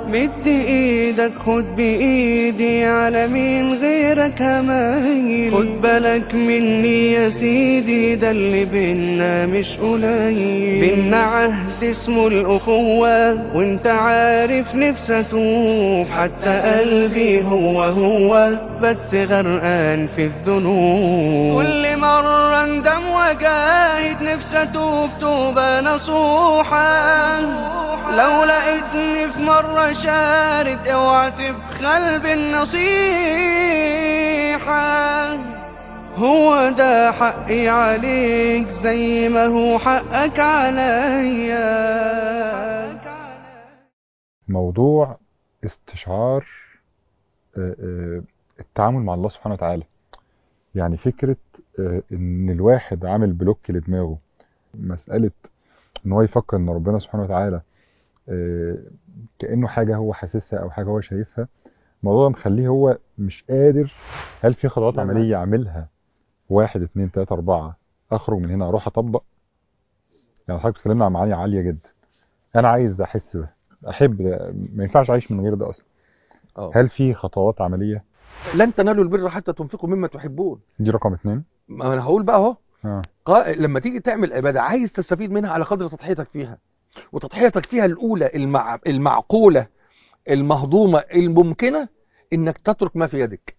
مد ايدك خد بايدي على مين غيرك همايل خد بالك مني يا سيدي ده اللي بينا مش قليل بينا عهد اسمه الاخوة وانت عارف نفسي اتوب حتى قلبي هو هو بس غرقان في الذنوب كل مرة اندم وجاهد نفسي اتوب توبة نصوحة لو لقيتني في مرة شارد اوعى تبخل بالنصيحة هو ده حقي عليك زي ما هو حقك عليا موضوع استشعار آه، آه، التعامل مع الله سبحانه وتعالى يعني فكرة آه، ان الواحد عامل بلوك لدماغه مسألة ان هو يفكر ان ربنا سبحانه وتعالى آه، كأنه حاجة هو حاسسها او حاجة هو شايفها الموضوع ده مخليه هو مش قادر هل في خطوات لا، عملية بالعكس. يعملها واحد اتنين تلاتة اربعة اخرج من هنا اروح اطبق يعني حضرتك اتكلمنا عن معاني عالية جدا انا عايز احس ده احب ده ما ينفعش اعيش من غير ده اصلا اه هل في خطوات عملية لن تنالوا البر حتى تنفقوا مما تحبون دي رقم اتنين ما انا هقول بقى اهو اه قا- لما تيجي تعمل عباده عايز تستفيد منها على قدر تضحيتك فيها وتضحيتك فيها الاولى المع... المعقوله المهضومه الممكنه انك تترك ما في يدك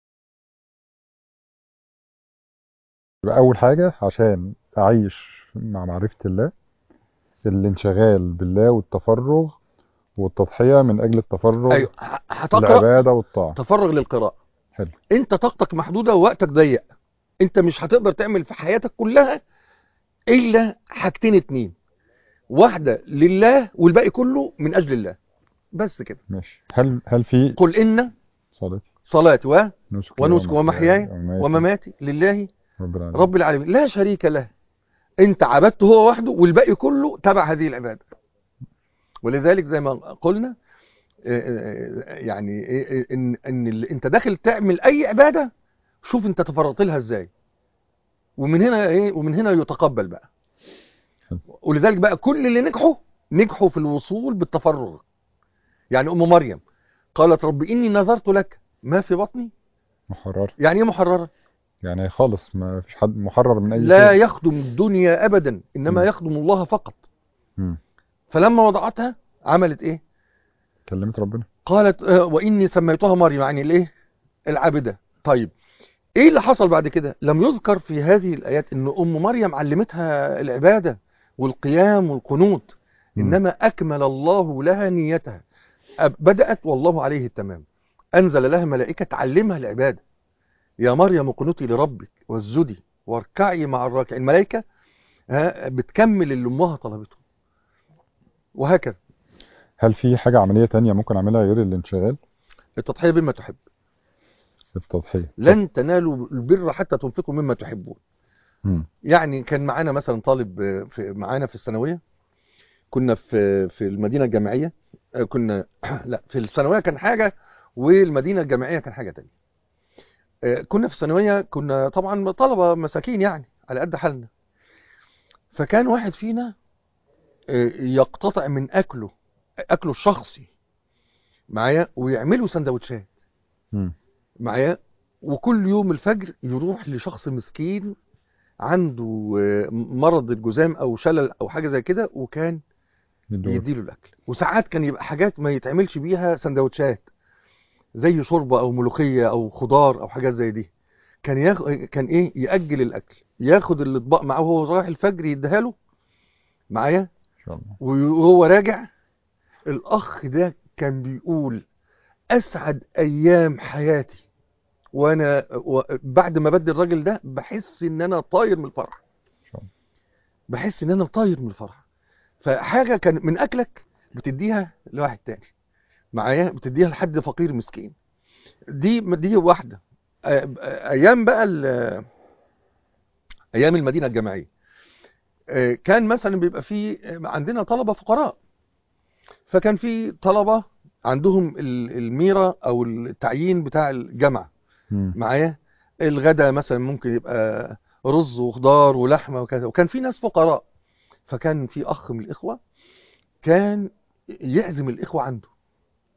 يبقى اول حاجة عشان اعيش مع معرفة الله الانشغال بالله والتفرغ والتضحية من اجل التفرغ ايوه ه- هتقرا العبادة والطاعة تفرغ للقراءه حلو انت طاقتك محدوده ووقتك ضيق انت مش هتقدر تعمل في حياتك كلها الا حاجتين اتنين واحده لله والباقي كله من اجل الله بس كده ماشي هل هل في قل ان صلاتي صلاتي و نسكي ونسك ومحياي ومماتي ومماتي لله رب العالمين رب العالمين لا شريك له انت عبدته هو وحده والباقي كله تبع هذه العباده ولذلك زي ما قلنا آه، آه، يعني إيه- إيه، ان ان ال- انت داخل تعمل اي عباده شوف انت تفرغت لها ازاي ومن هنا ايه ومن هنا يتقبل بقى حلو. ولذلك بقى كل اللي نجحوا نجحوا في الوصول بالتفرغ يعني ام مريم قالت رب اني نذرت لك ما في بطني محرر يعني ايه محرره يعني خالص ما فيش حد محرر من اي لا شيء يخدم الدنيا ابدا انما مم. يخدم الله فقط مم. فلما وضعتها عملت ايه كلمت ربنا قالت آه، واني سميتها مريم يعني الايه العابده طيب ايه اللي حصل بعد كده لم يذكر في هذه الايات ان ام مريم علمتها العباده والقيام والقنوت مم. انما اكمل الله لها نيتها أب- بدات والله عليه التمام انزل لها ملائكه تعلمها العباده يا مريم اقنتي لربك واسجدي واركعي مع الراكعين الملائكه ها بتكمل اللي امها طلبته وهكذا هل في حاجة عملية تانية ممكن اعملها غير الانشغال التضحيه بما تحب التضحية لن تنالوا البر حتى تنفقوا مما تحبون مم. يعني كان معانا مثلا طالب آه، في معانا في الثانويه كنا في في المدينه الجامعيه آه، كنا لا في الثانويه كان حاجه والمدينه الجامعيه كان حاجه تانية آه، كنا في الثانويه كنا طبعا طلبه مساكين يعني على قد حالنا فكان واحد فينا آه، يقتطع من اكله اكله الشخصي معايا ويعملوا سندوتشات مم. معايا وكل يوم الفجر يروح لشخص مسكين عنده آه، مرض الجذام او شلل او حاجه زي كده وكان يدور. يديله الاكل وساعات كان يبقى حاجات ما يتعملش بيها سندوتشات زي شوربه او ملوخيه او خضار او حاجات زي دي كان ياخ... كان ايه ياجل الاكل ياخد الاطباق معاه وهو رايح الفجر يديها له معايا ان شاء الله وهو راجع الاخ ده كان بيقول اسعد ايام حياتي وانا و- بعد ما بدي الراجل ده بحس ان انا طاير من الفرح شاء الله. بحس ان انا طاير من الفرح فحاجه كان من اكلك بتديها لواحد تاني معايا بتديها لحد فقير مسكين دي دي واحده آ- آ- ايام بقى ال- ايام المدينه الجامعيه آ، كان مثلا بيبقى في عندنا طلبه فقراء فكان في طلبه عندهم ال- الميره او التعيين بتاع الجامعه مم. معايا الغدا مثلا ممكن يبقى رز وخضار ولحمه وكذا وكان في ناس فقراء فكان في اخ من الاخوه كان يعزم الاخوه عنده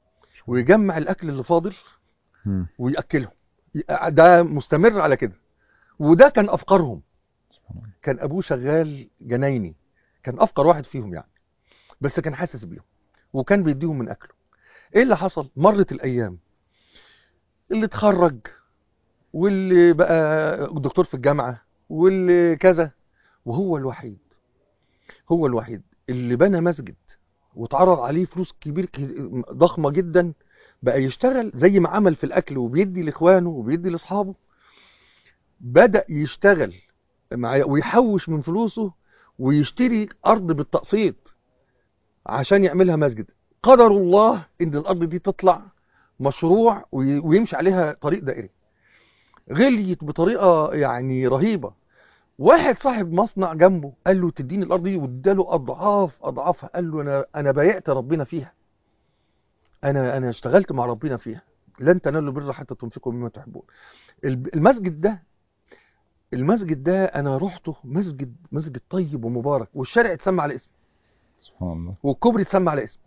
ويجمع الاكل اللي فاضل مم. وياكلهم ده مستمر على كده وده كان افقرهم سبحان الله. كان ابوه شغال جنايني كان افقر واحد فيهم يعني بس كان حاسس بيهم وكان بيديهم من اكله ايه اللي حصل مرت الايام اللي اتخرج واللي بقى دكتور في الجامعه واللي كذا وهو الوحيد هو الوحيد اللي بنى مسجد واتعرض عليه فلوس كبير ضخمه جدا بقى يشتغل زي ما عمل في الاكل وبيدي لاخوانه وبيدي لاصحابه بدا يشتغل معايا ويحوش من فلوسه ويشتري ارض بالتقسيط عشان يعملها مسجد قدر الله ان الارض دي تطلع مشروع وي- ويمشي عليها طريق دائري غليت بطريقه يعني رهيبه واحد صاحب مصنع جنبه قال له تديني الارض دي واداله اضعاف اضعافها قال له انا انا بايعت ربنا فيها انا انا اشتغلت مع ربنا فيها لن تنالوا البر حتى تنفقوا مما تحبون الب- المسجد ده المسجد ده انا رحته مسجد مسجد طيب ومبارك والشارع اتسمى على اسمه سبحان الله والكوبري اتسمى على اسمه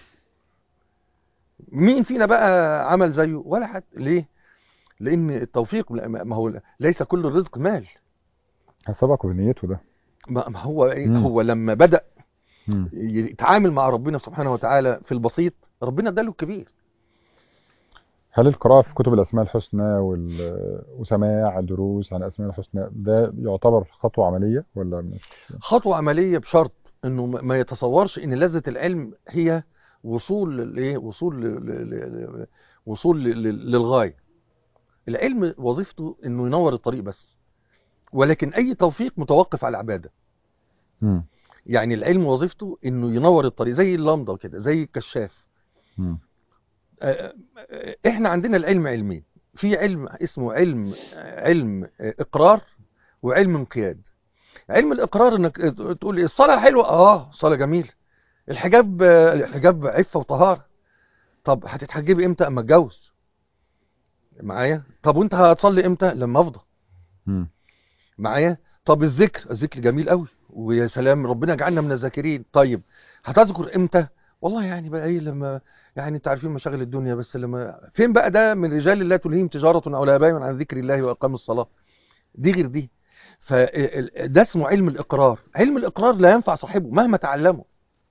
مين فينا بقى عمل زيه ولا حد ليه لان التوفيق ما هو ليس كل الرزق مال سبق بنيته ده ما ما هو إيه؟ مم. هو لما بدأ مم. يتعامل مع ربنا سبحانه وتعالى في البسيط ربنا اداله الكبير هل القراءة في كتب الأسماء الحسنى وال... وسماع دروس عن الأسماء الحسنى ده يعتبر خطوة عملية ولا مش؟ خطوة عملية بشرط انه ما ما يتصورش ان لذة العلم هي وصول لايه وصول ل... ل... ل... وصول ل... ل... للغاية العلم وظيفته انه ينور الطريق بس ولكن اي توفيق متوقف على العبادة مم. يعني العلم وظيفته انه ينور الطريق زي اللمضة كده زي الكشاف مم. آه، آه، احنا عندنا العلم علمين في علم اسمه علم علم اقرار وعلم انقياد علم الاقرار انك تقول إيه، الصلاه حلوه اه الصلاه جميل الحجاب آه، الحجاب عفه وطهاره طب هتتحجبي امتى اما اتجوز معايا طب وانت هتصلي امتى لما افضى مم. معايا طب الذكر الذكر جميل قوي ويا سلام ربنا يجعلنا من الذاكرين طيب هتذكر امتى والله يعني بقى ايه لما يعني انت عارفين مشاغل الدنيا بس لما فين بقى ده من رجال لا تلهيهم تجارة او لا بيع عن ذكر الله واقام الصلاة دي غير دي فده اسمه علم الاقرار علم الاقرار لا ينفع صاحبه مهما تعلمه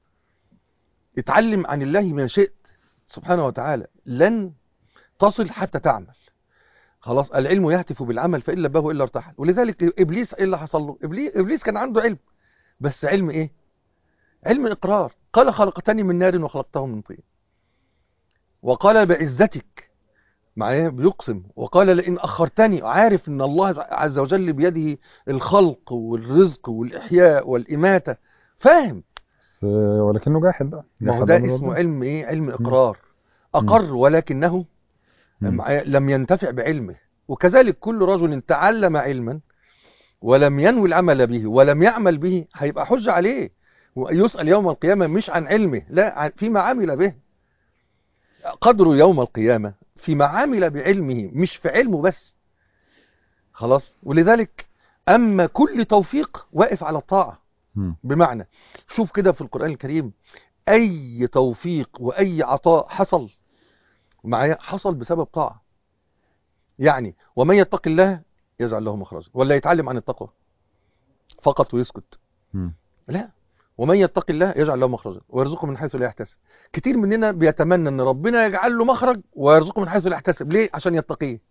اتعلم عن الله ما شئت سبحانه وتعالى لن تصل حتى تعمل خلاص العلم يهتف بالعمل فإن لباه إلا ارتحل ولذلك إبليس إيه اللي حصل له إبليس, إبليس كان عنده علم بس علم إيه علم إقرار قال خلقتني من نار وخلقته من طين وقال بعزتك معايا بيقسم وقال لئن أخرتني عارف أن الله عز وجل بيده الخلق والرزق والإحياء والإماتة فاهم بس ولكنه جاحد بقى ما هو جاحد ده أمر اسمه ربنا. علم إيه علم إقرار أقر ولكنه مم. معايا لم ينتفع بعلمه وكذلك كل رجل تعلم علما ولم ينوي العمل به ولم يعمل به هيبقى حجة عليه ويسأل يوم القيامة مش عن علمه لا عن فيما عمل به قدره يوم القيامة فيما عمل بعلمه مش في علمه بس خلاص ولذلك أما كل توفيق واقف على الطاعة مم. بمعنى شوف كده في القرآن الكريم أي توفيق وأي عطاء حصل معايا حصل بسبب طاعة يعني ومن يتق الله يجعل له مخرجا ولا يتعلم عن التقوى فقط ويسكت مم. لا ومن يتق الله يجعل له مخرجا ويرزقه من حيث لا يحتسب كتير مننا بيتمنى ان ربنا يجعل له مخرج ويرزقه من حيث لا يحتسب ليه عشان يتقيه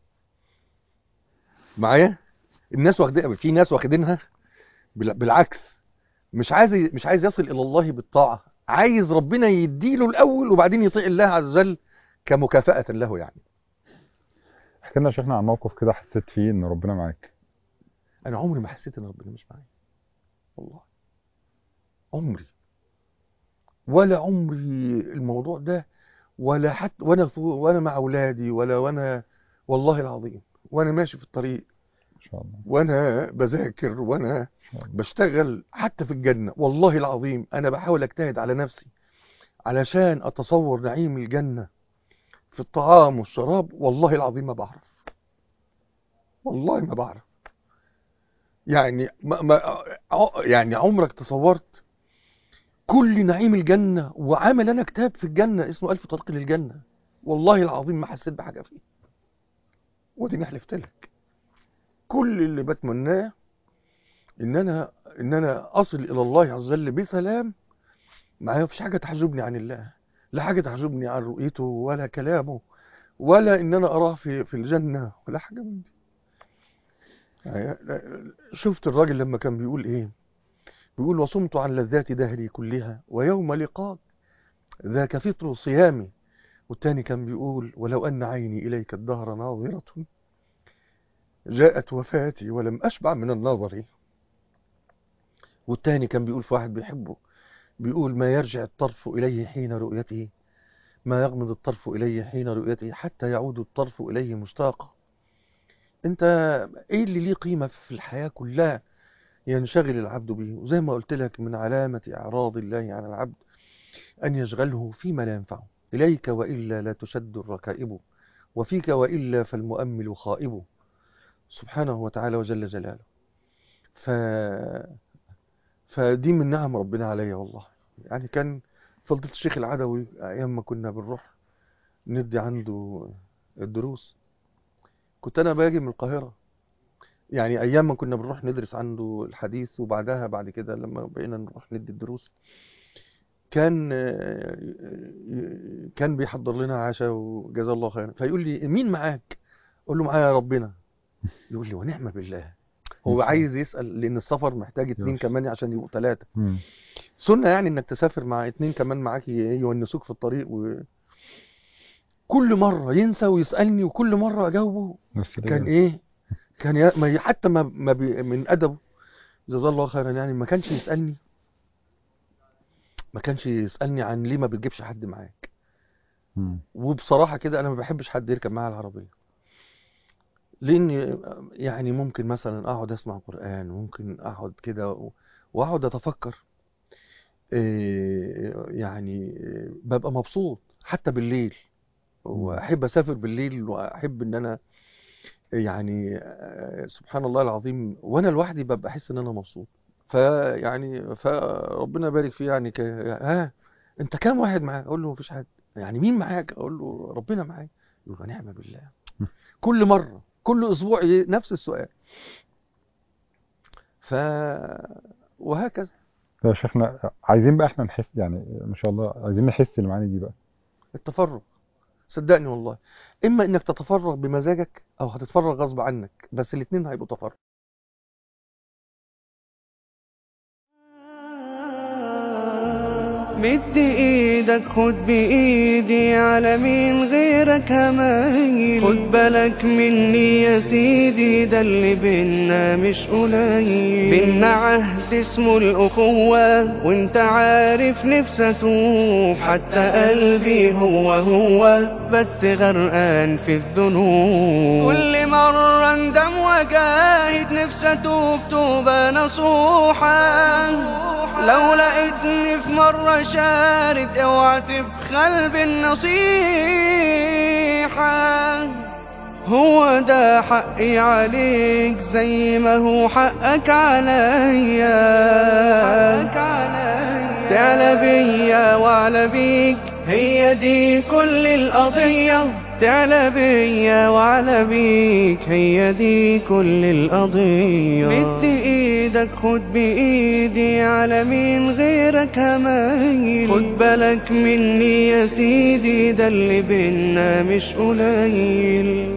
معايا الناس واخدين في ناس واخدينها بال- بالعكس مش عايز مش عايز يصل الى الله بالطاعه عايز ربنا يديله الاول وبعدين يطيع الله عز وجل كمكافأة له يعني احكي لنا يا شيخنا عن موقف كده حسيت فيه ان ربنا معاك انا عمري ما حسيت ان ربنا مش معايا والله عمري ولا عمري الموضوع ده ولا حتى وانا فوق وانا مع اولادي ولا وانا والله العظيم وانا ماشي في الطريق ان شاء الله وانا بذاكر وانا ان شاء الله بشتغل حتى في الجنة والله العظيم انا بحاول اجتهد على نفسي علشان اتصور نعيم الجنة في الطعام والشراب والله العظيم ما بعرف والله ما بعرف يعني ما ما ع- يعني عمرك تصورت كل نعيم الجنة وعامل انا كتاب في الجنة اسمه ألف طريق للجنة والله العظيم ما حسيت بحاجة فيه وديني حلفت لك كل اللي بتمناه ان انا ان انا اصل الى الله عز وجل بسلام معايا مفيش حاجة تحجبني عن الله لا حاجة تحجبني عن رؤيته ولا كلامه ولا ان انا اراه في في الجنة ولا حاجة من دي يعني شفت الراجل لما كان بيقول ايه بيقول وصمت عن لذات دهري كلها ويوم لقاك ذاك فطر صيامي والتاني كان بيقول ولو أن عيني إليك الدهر ناظرة جاءت وفاتي ولم أشبع من النظر والتاني كان بيقول في واحد بيحبه بيقول ما يرجع الطرف إليه حين رؤيته ما يغمض الطرف إليه حين رؤيته حتى يعود الطرف إليه مشتاقا انت ايه اللي ليه قيمة في الحياة كلها ينشغل العبد به وزي ما قلت لك من علامة إعراض الله عن العبد أن يشغله فيما لا ينفعه إليك وإلا لا تشد الركائب وفيك وإلا فالمؤمل خائب سبحانه وتعالى وجل جلاله ف... فدي من نعم ربنا عليا والله يعني كان فضيلة الشيخ العدوي أيام ما كنا بنروح ندي عنده الدروس كنت أنا باجي من القاهرة يعني أيام ما كنا بنروح ندرس عنده الحديث وبعدها بعد كده لما بقينا نروح ندي الدروس كان كان بيحضر لنا عشاء وجزاه الله خيرا فيقول لي مين معاك اقول له معايا ربنا يقول لي ونعم بالله هو عايز يسأل لان السفر محتاج اتنين يوش. كمان عشان يبقوا ثلاثة مم. سنة يعني انك تسافر مع اتنين كمان معاك ي- يونسوك في الطريق و... كل مرة ينسى ويسألني وكل مرة اجاوبه نفس كان الإجابة. ايه كان ي... ما ي- حتى ما, ما بي... من ادبه جزاه الله خيرا يعني ما كانش يسألني ما كانش يسألني عن ليه ما بتجيبش حد معاك مم. وبصراحة كده أنا ما بحبش حد يركب معايا العربية لأن يعني ممكن مثلا أقعد أسمع قرآن ممكن أقعد كده و- وأقعد أتفكر إيه، يعني إيه، ببقى مبسوط حتى بالليل وأحب أسافر بالليل وأحب إن أنا يعني آه، سبحان الله العظيم وأنا لوحدي ببقى أحس إن أنا مبسوط فيعني فربنا يبارك فيه يعني ك... ها أنت كام واحد معاك؟ أقول له مفيش حد يعني مين معاك؟ أقول له ربنا معاك يقول ونعم بالله كل مرة كل أسبوع ي- نفس السؤال ف وهكذا يا شيخنا عايزين بقى احنا نحس يعني ما شاء الله عايزين نحس المعاني دي بقى التفرغ صدقني والله إما إنك تتفرغ بمزاجك أو هتتفرغ غصب عنك بس الاتنين هيبقوا تفرغ مد ايدك خد بايدي على مين غيرك همايل خد بالك مني يا سيدي ده اللي بينا مش قليل بينا عهد اسمه الاخوة وانت عارف نفسي اتوب حتى قلبي هو هو بس غرقان في الذنوب كل مرة اندم وجاهد نفسي اتوب توبة نصوحة لو لقيتني في مرة شارد اوعى تبخل بالنصيحة هو ده حقي عليك زي ما هو حقك عليا تعلى بيا وعلى بيك هي دي كل القضية تعلى بيا وعلى بيك هي دي كل القضية مد ايدك خد بايدي على مين غيرك همايل خد بالك مني يا سيدي ده اللي بينا مش قليل